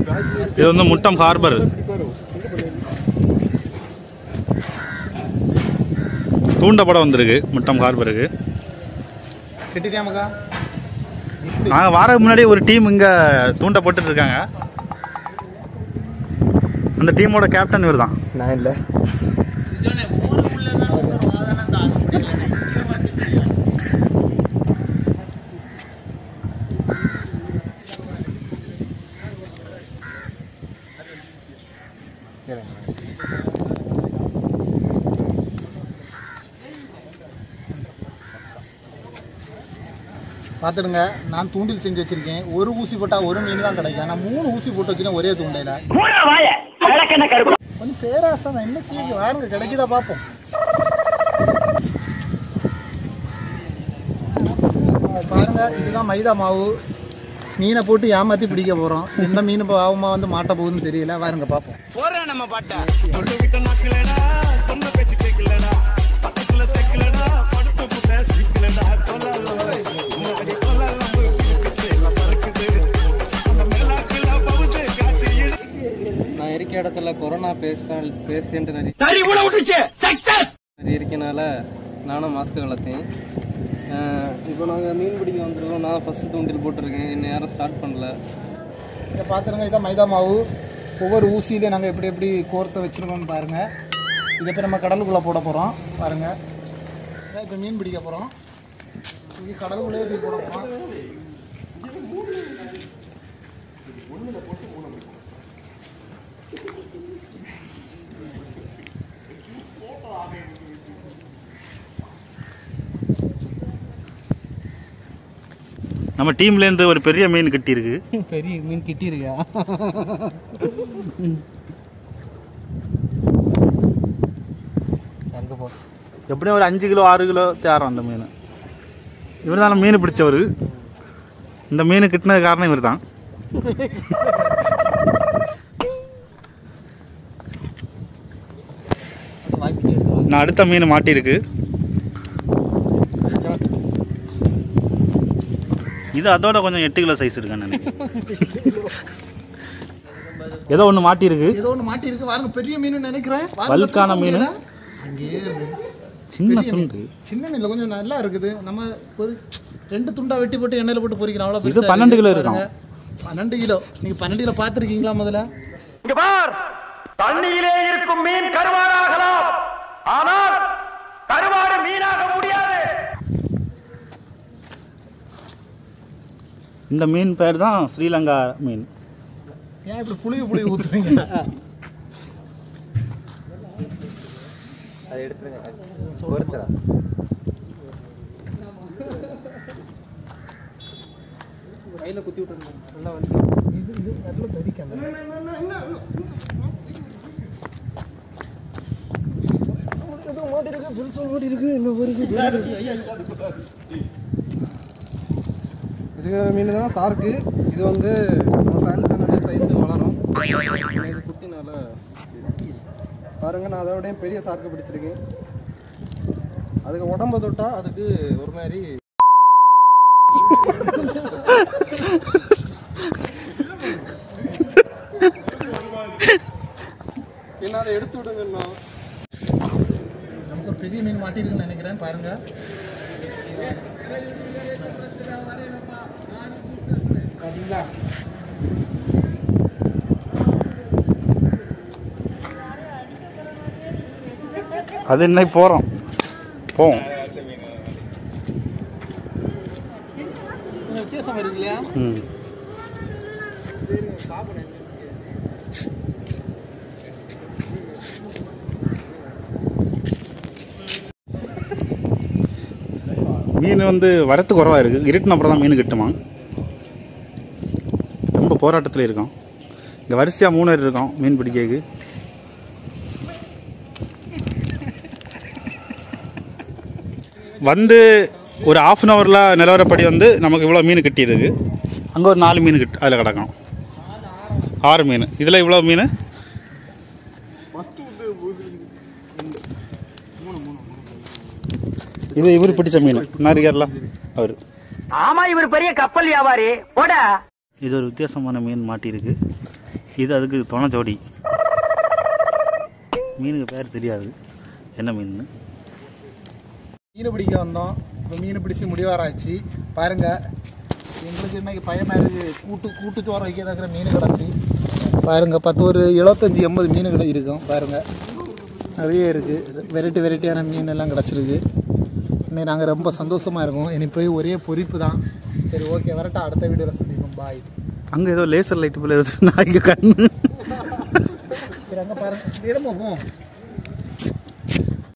இது வந்து முட்டம் ஹார்பர் தூண்டப்படம் வந்திருக்கு முட்டம் ஹார்பருக்கு கெட்டிட்டியாமக்கா நாங்கள் வாரதுக்கு முன்னாடி ஒரு டீம் இங்கே தூண்ட போட்டுட்டு இருக்காங்க அந்த டீமோட கேப்டன் இவர் தான் நான் இல்லை பார்த்துடுங்க நான் தூண்டில் செஞ்சு வச்சிருக்கேன் ஒரு ஊசி போட்டால் ஒரு மீன் தான் கிடைக்கும் நான் மூணு ஊசி போட்டு வச்சுருக்கேன் ஒரே தூண்டையில் கொஞ்சம் பேராசை தான் என்ன செய்யுங்க வாருங்க கிடைக்குதா பார்ப்போம் பாருங்க இதுதான் மைதா மாவு மீனை போட்டு ஏமாத்தி பிடிக்க போறோம் எந்த மீன் பாவமா வந்து மாட்ட போகுதுன்னு தெரியல வாருங்க பார்ப்போம் நான் இருக்க இடத்துல கொரோனா பேஷண்ட் பேஷண்ட் நிறைய நிறைய இருக்கனால நானும் மாஸ்க் வளர்த்தேன் இப்போ நாங்கள் மீன் பிடிக்க வந்துருக்கோம் நான் ஃபர்ஸ்ட் தூண்டில் போட்டிருக்கேன் இன்னும் யாரும் ஸ்டார்ட் பண்ணல இதை பார்த்துருங்க இதான் மைதா மாவு ஒவ்வொரு ஊசியிலையும் நாங்கள் எப்படி எப்படி கோர்த்து வச்சுருக்கோம்னு பாருங்க இதை இப்போ நம்ம கடலுக்குள்ளே போட போகிறோம் பாருங்க இதான் இப்போ மீன் பிடிக்க போகிறோம் இது கடலுக்குள்ளே தூக்கி போட போகிறோம் நம்ம டீம்லேருந்து ஒரு பெரிய மீன் கட்டியிருக்கு பெரிய மீன் கிட்டி இருக்கா அங்கே போ எப்படியும் ஒரு அஞ்சு கிலோ ஆறு கிலோ தேரம் அந்த மீன் இவர் தான் மீன் பிடிச்சவர் இந்த மீன் கிட்டினது காரணம் இவர் தான் வாய்ப்பு எடுத்துருவாங்க நான் அடுத்த மீன் மாட்டியிருக்கு இது அதோட கொஞ்சம் எட்டு கிலோ சைஸ் இருக்குன்னு நினைக்கிறேன் ஏதோ ஒன்று மாட்டியிருக்கு ஏதோ ஒன்று மாட்டி இருக்கு பாருங்க பெரிய மீன் நினைக்கிறேன் பாருங்க, வல்கான தூக்க மீன். முடியுதா? அங்கேயே இருக்கு சின்ன பெரிய மீன். துண்டு சின்ன மீன்ல கொஞ்சம் நல்லா இருக்குது நம்ம ஒரு ரெண்டு துண்டா வெட்டி போட்டு எண்ணெயில போட்டு பொரிக்கிறோம் அவ்வளோ இது 12 கிலோ இருக்கும். பன்னெண்டு கிலோ நீங்க பன்னெண்டு கிலோ பார்த்துருக்கீங்களா முதல்ல இங்க பார் தண்ணியிலே இருக்கும் மீன் கருவாடாகலாம் ஆனால் கருவாடு மீனாக முடியாது இந்த மீன் பேர் தான் ஸ்ரீலங்கா மீன் ஏன் இப்படி புளிய புளிய ஊத்துறீங்க அதை எடுத்துருங்க பொறுத்துறா கையில் குத்தி விட்டுருங்க நல்லா வந்து இது இது நல்ல தரிக்காம இது மீன் தான் சார்க்கு இது வந்து நம்ம ஃபேன்ஸ் அண்ணன் சைஸ் வளரும் இது குட்டினால பாருங்க நான் அதை விட பெரிய சார்க்கு பிடிச்சிருக்கேன் அதுக்கு உடம்ப தொட்டா அதுக்கு ஒரு மாதிரி என்ன அதை எடுத்து விடுங்கண்ணா நமக்கு ஒரு பெரிய மீன் மாட்டிருக்குன்னு நினைக்கிறேன் பாருங்க பாத்தீங்களா அது இன்னைக்கு போகிறோம் போவோம் கொஞ்சம் வித்தியாசம் இருக்கு இல்லையா ம் மீன் வந்து வரத்து குறவாக இருக்குது இருட்டின அப்புறம் தான் மீன் கிட்டுமா ரொம்ப போராட்டத்தில் இருக்கோம் இங்கே வரிசையாக மூணு பேர் இருக்கோம் மீன் பிடிக்கிறதுக்கு வந்து ஒரு ஆஃப் அன் ஹவரில் நிலவரப்படி வந்து நமக்கு இவ்வளோ மீன் கிட்டியிருக்கு அங்கே ஒரு நாலு மீன் கிட்ட அதில் கிடக்கும் ஆறு மீன் இதில் இவ்வளோ மீன் இது இவர் பிடிச்ச மீன் நரிகர்லாம் அவர் ஆமா இவர் பெரிய கப்பல் வியாபாரி போட இது ஒரு வித்தியாசமான மீன் மாட்டியிருக்கு இது அதுக்கு துணை ஜோடி மீனுக்கு பேர் தெரியாது என்ன மீன் மீன் பிடிக்க வந்தோம் இப்போ மீன் பிடிச்சி முடிவாராச்சு பாருங்க எங்களுக்கு இன்னைக்கு பயமாக இருக்குது கூட்டு கூட்டு சோறு வைக்க தக்கிற மீன் கிடக்கு பாருங்க பத்து ஒரு எழுபத்தஞ்சி எண்பது மீன் கடை இருக்கும் பாருங்க நிறைய இருக்குது வெரைட்டி வெரைட்டியான மீன் எல்லாம் கிடச்சிருக்கு இன்னைக்கு நாங்கள் ரொம்ப சந்தோஷமாக இருக்கோம் இனி போய் ஒரே பொரிப்பு தான் சரி ஓகே வரட்டா அடுத்த வீடியோவில் சந்திப்போம் பாய் அங்கே ஏதோ லேசர் லைட் போல ஏதோ நாய்க்கு கண்ணு சரி அங்கே பாருங்க இடமா போவோம்